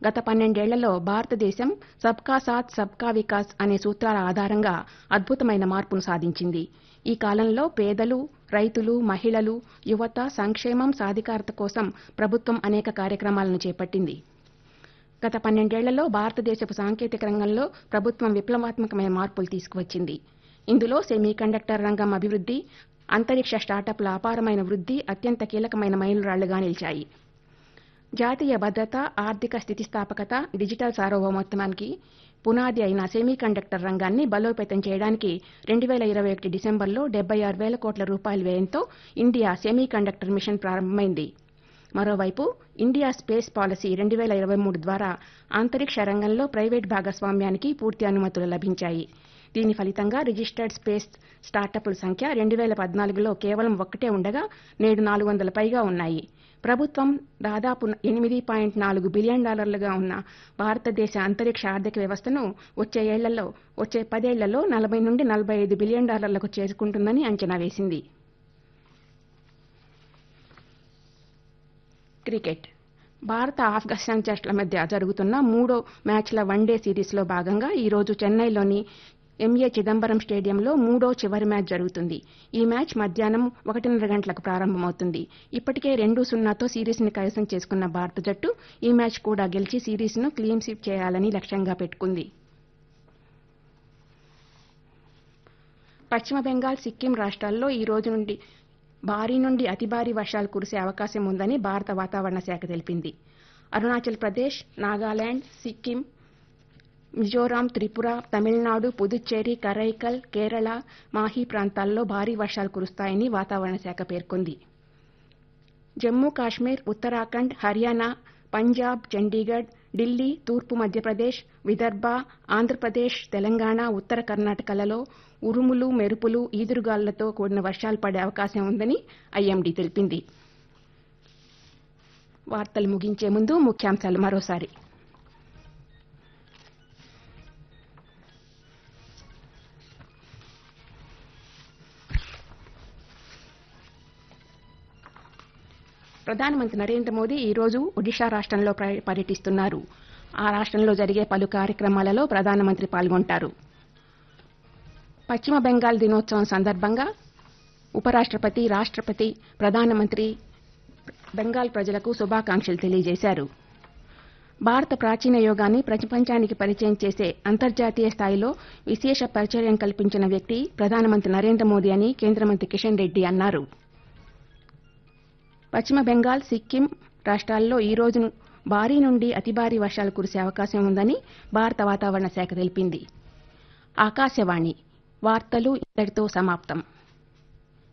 గత పన్నెండేళ్లలో భారతదేశం సబ్కా సాత్ సబ్కా వికాస్ అనే సూత్రాల ఆధారంగా అద్భుతమైన మార్పును సాధించింది ఈ కాలంలో పేదలు రైతులు మహిళలు యువత సంక్షేమం సాధికారత కోసం ప్రభుత్వం అనేక కార్యక్రమాలను చేపట్టింది గత పన్నెండేళ్లలో భారతదేశపు సాంకేతిక రంగంలో ప్రభుత్వం విప్లవాత్మకమైన మార్పులు తీసుకువచ్చింది ఇందులో సెమీకండక్టర్ రంగం అభివృద్ధి అంతరిక్ష స్టార్టప్ల అపారమైన వృద్ధి అత్యంత కీలకమైన మైలురాళ్లుగా నిలిచాయి జాతీయ భద్రత ఆర్థిక స్థితిస్థాపకత డిజిటల్ సార్వభౌమత్వానికి పునాది అయిన సెమీకండక్టర్ రంగాన్ని బలోపేతం చేయడానికి రెండు వేల ఇరవై ఒకటి డిసెంబర్లో డెబ్బై ఆరు వేల కోట్ల రూపాయల వ్యయంతో ఇండియా సెమీకండక్టర్ మిషన్ ప్రారంభమైంది మరోవైపు ఇండియా స్పేస్ పాలసీ రెండు వేల ఇరవై మూడు ద్వారా అంతరిక్ష రంగంలో ప్రైవేట్ భాగస్వామ్యానికి పూర్తి అనుమతులు లభించాయి దీని ఫలితంగా రిజిస్టర్డ్ స్పేస్ స్టార్టప్ల సంఖ్య రెండు వేల పద్నాలుగులో కేవలం ఒక్కటే ఉండగా నేడు నాలుగు వందల పైగా ఉన్నాయి ప్రభుత్వం దాదాపు ఎనిమిది పాయింట్ నాలుగు బిలియన్ డాలర్లుగా ఉన్న భారతదేశ అంతరిక్ష ఆర్థిక వ్యవస్థను వచ్చే ఏళ్లలో వచ్చే పదేళ్లలో నలభై నుండి నలభై ఐదు బిలియన్ డాలర్లకు చేరుకుంటుందని అంచనా వేసింది క్రికెట్ భారత ఆఫ్ఘనిస్తాన్ జట్ల మధ్య జరుగుతున్న మూడో మ్యాచ్ల వన్డే సిరీస్లో భాగంగా ఈ రోజు చెన్నైలోని ఎంఏ చిదంబరం స్టేడియంలో మూడో చివరి మ్యాచ్ జరుగుతుంది ఈ మ్యాచ్ మధ్యాహ్నం ఒకటిన్నర గంటలకు ప్రారంభమవుతుంది ఇప్పటికే రెండు సున్నాతో సిరీస్ని కైవసం చేసుకున్న భారత జట్టు ఈ మ్యాచ్ కూడా గెలిచి సిరీస్ను క్లీన్ స్వీప్ చేయాలని లక్ష్యంగా పెట్టుకుంది పశ్చిమ బెంగాల్ సిక్కిం రాష్ట్రాల్లో ఈ రోజు నుండి భారీ నుండి అతి భారీ వర్షాలు కురిసే అవకాశం ఉందని భారత వాతావరణ శాఖ తెలిపింది అరుణాచల్ ప్రదేశ్ నాగాలాండ్ సిక్కిం మిజోరాం త్రిపుర తమిళనాడు పుదుచ్చేరి కరైకల్ కేరళ మాహీ ప్రాంతాల్లో భారీ వర్షాలు కురుస్తాయని వాతావరణ శాఖ పేర్కొంది జమ్మూ కాశ్మీర్ ఉత్తరాఖండ్ హర్యానా పంజాబ్ చండీగఢ్ ఢిల్లీ తూర్పు మధ్యప్రదేశ్ విదర్భ ఆంధ్రప్రదేశ్ తెలంగాణ ఉత్తర కర్ణాటకలలో ఉరుములు మెరుపులు ఈదురుగాలులతో కూడిన వర్షాలు పడే అవకాశం ఉందని ఐఎండీ తెలిపింది వార్తలు ముగించే ముందు ముఖ్యాంశాలు మరోసారి ప్రధానమంత్రి నరేంద్ర మోదీ ఈ రోజు ఒడిషా రాష్ట్రంలో ప్ర- పర్యటిస్తున్నారు ఆ రాష్ట్రంలో జరిగే పలు కార్యక్రమాలలో ప్రధానమంత్రి పాల్గొంటారు పశ్చిమ బెంగాల్ దినోత్సవం సందర్భంగా ఉపరాష్ట్రపతి రాష్ట్రపతి ప్రధానమంత్రి బెంగాల్ ప్రజలకు శుభాకాంక్షలు తెలియజేశారు భారత ప్రాచీన యోగాన్ని ప్రపంచానికి పరిచయం చేసే అంతర్జాతీయ స్థాయిలో విశేష పరిచయం కల్పించిన వ్యక్తి ప్రధానమంత్రి నరేంద్ర మోదీ అని కేంద్ర మంత్రి కిషన్ రెడ్డి అన్నారు పశ్చిమ బెంగాల్ సిక్కిం రాష్ట్రాల్లో ఈ రోజు భారీ నుండి అతి భారీ వర్షాలు కురిసే అవకాశం ఉందని భారత వాతావరణ శాఖ తెలిపింది ఆకాశవాణి వార్తలు ఇంతటితో సమాప్తం